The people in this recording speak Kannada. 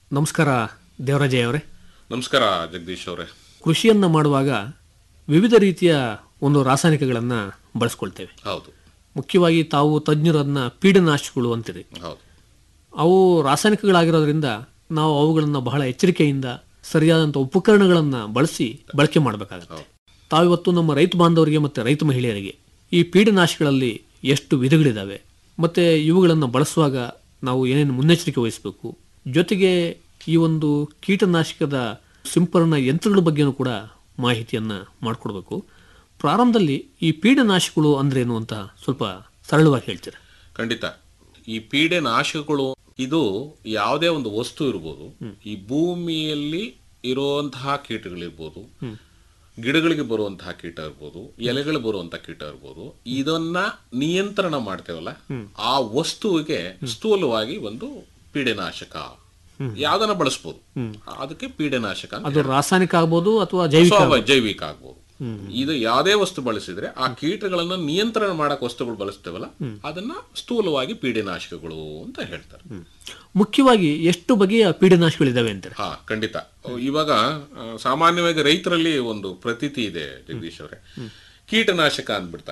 ನಮಸ್ಕಾರ ದೇವರಾಜಯ್ಯ ಅವರೇ ನಮಸ್ಕಾರ ಜಗದೀಶ್ ಅವರೇ ಕೃಷಿಯನ್ನು ಮಾಡುವಾಗ ವಿವಿಧ ರೀತಿಯ ಒಂದು ರಾಸಾಯನಿಕಗಳನ್ನು ಬಳಸ್ಕೊಳ್ತೇವೆ ಹೌದು ಮುಖ್ಯವಾಗಿ ತಾವು ತಜ್ಞರನ್ನ ಪೀಡನಾಶಕಗಳು ಅಂತೀರಿ ಹೌದು ಅವು ರಾಸಾಯನಿಕಗಳಾಗಿರೋದ್ರಿಂದ ನಾವು ಅವುಗಳನ್ನು ಬಹಳ ಎಚ್ಚರಿಕೆಯಿಂದ ಸರಿಯಾದಂಥ ಉಪಕರಣಗಳನ್ನು ಬಳಸಿ ಬಳಕೆ ಮಾಡಬೇಕಾಗುತ್ತೆ ತಾವಿವತ್ತು ನಮ್ಮ ರೈತ ಬಾಂಧವರಿಗೆ ಮತ್ತು ರೈತ ಮಹಿಳೆಯರಿಗೆ ಈ ಪೀಡನಾಶಕಗಳಲ್ಲಿ ಎಷ್ಟು ವಿಧಗಳಿದ್ದಾವೆ ಮತ್ತು ಇವುಗಳನ್ನು ಬಳಸುವಾಗ ನಾವು ಏನೇನು ಮುನ್ನೆಚ್ಚರಿಕೆ ವಹಿಸಬೇಕು ಜೊತೆಗೆ ಈ ಒಂದು ಕೀಟನಾಶಕದ ಸಿಂಪರಣಾ ಯಂತ್ರಗಳ ಬಗ್ಗೆನೂ ಕೂಡ ಮಾಹಿತಿಯನ್ನು ಮಾಡಿಕೊಡ್ಬೇಕು ಪ್ರಾರಂಭದಲ್ಲಿ ಈ ಪೀಡನಾಶಕಗಳು ಅಂದ್ರೇನು ಅಂತ ಸ್ವಲ್ಪ ಸರಳವಾಗಿ ಹೇಳ್ತೀರಾ ಖಂಡಿತ ಈ ಪೀಡೆ ನಾಶಕಗಳು ಇದು ಯಾವುದೇ ಒಂದು ವಸ್ತು ಇರ್ಬೋದು ಈ ಭೂಮಿಯಲ್ಲಿ ಇರುವಂತಹ ಕೀಟಗಳಿರ್ಬೋದು ಗಿಡಗಳಿಗೆ ಬರುವಂತಹ ಕೀಟ ಇರ್ಬೋದು ಎಲೆಗಳಿಗೆ ಬರುವಂತಹ ಕೀಟ ಇರ್ಬೋದು ಇದನ್ನ ನಿಯಂತ್ರಣ ಮಾಡ್ತೇವಲ್ಲ ಆ ವಸ್ತುವಿಗೆ ಸ್ಥೂಲವಾಗಿ ಒಂದು ಪೀಡೆನಾಶಕ ಯಾವ್ದನ್ನ ಬಳಸ್ಬೋದು ಅದಕ್ಕೆ ಪೀಡೆನಾಶಕ ಅಂತ ಅದು ರಾಸಾಯನಿಕ ಆಗ್ಬೋದು ಅಥವಾ ಜೈವಿಕ ಸ್ವಾಭಾವಿಕ ಜೈವಿಕ ಆಗ್ಬೋದು ಇದು ಯಾವುದೇ ವಸ್ತು ಬಳಸಿದ್ರೆ ಆ ಕೀಟಗಳನ್ನ ನಿಯಂತ್ರಣ ಮಾಡಕ್ ವಸ್ತುಗಳು ಬಳಸ್ತೇವಲ್ಲ ಅದನ್ನ ಸ್ಥೂಲವಾಗಿ ಪೀಡೆನಾಶಕಗಳು ಅಂತ ಹೇಳ್ತಾರೆ ಮುಖ್ಯವಾಗಿ ಎಷ್ಟು ಬಗೆಯ ಪೀಡನಾಶಕಗಳಿದ್ದಾವೆ ಅಂತಾರೆ ಹಾ ಖಂಡಿತ ಇವಾಗ ಆ, ಸಾಮಾನ್ಯವಾಗಿ ರೈತರಲ್ಲಿ ಒಂದು ಪ್ರತೀತಿ ಇದೆ ಜಗದೀಶ್ ಅವರೇ ಕೀಟನಾಶಕ ಅಂದ್ಬಿಡ್ತಾರೆ